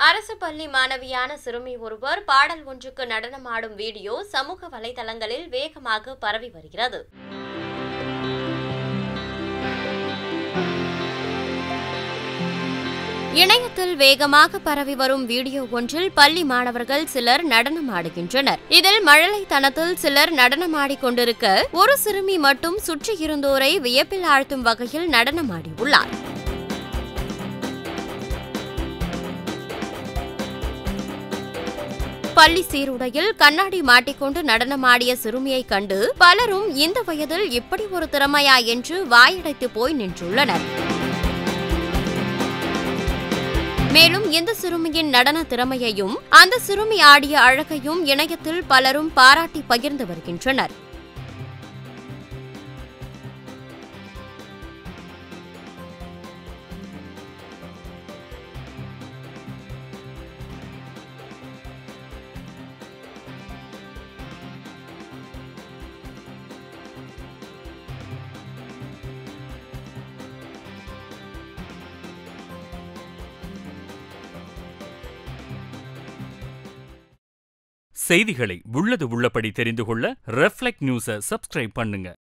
அரசு பள்ளி மாணவியான சிறுமி ஒருவர் பாடல் ஒன்றுக்கு நடனமாடும் வீடியோ சமூக வலைதளங்களில் வேகமாக பரவி வருகிறது இணையத்தில் வேகமாக பரவி வரும் வீடியோ ஒன்றில் பள்ளி மாணவர்கள் சிலர் நடனமாடுகின்றனர் இதில் மழலைத்தனத்தில் சிலர் நடனமாடிக் கொண்டிருக்க ஒரு சிறுமி மட்டும் சுற்றியிருந்தோரை வியப்பில் ஆழ்த்தும் வகையில் நடனமாடியுள்ளார் பள்ளி சீருடையில் கண்ணாடி மாட்டிக்கொண்டு நடனமாடிய சிறுமியைக் கண்டு பலரும் இந்த வயதில் இப்படி ஒரு திறமையா என்று வாயடைத்து போய் நின்றுள்ளனர் மேலும் இந்த சிறுமியின் நடன திறமையையும் அந்த சிறுமி ஆடிய அழகையும் இணையத்தில் பலரும் பாராட்டி பகிர்ந்து வருகின்றனர் செய்திகளை உள்ளது உள்ளபடி தெரிந்து கொள்ள ரெஃப்ளெக்ட் நியூஸை சப்ஸ்கிரைப் பண்ணுங்க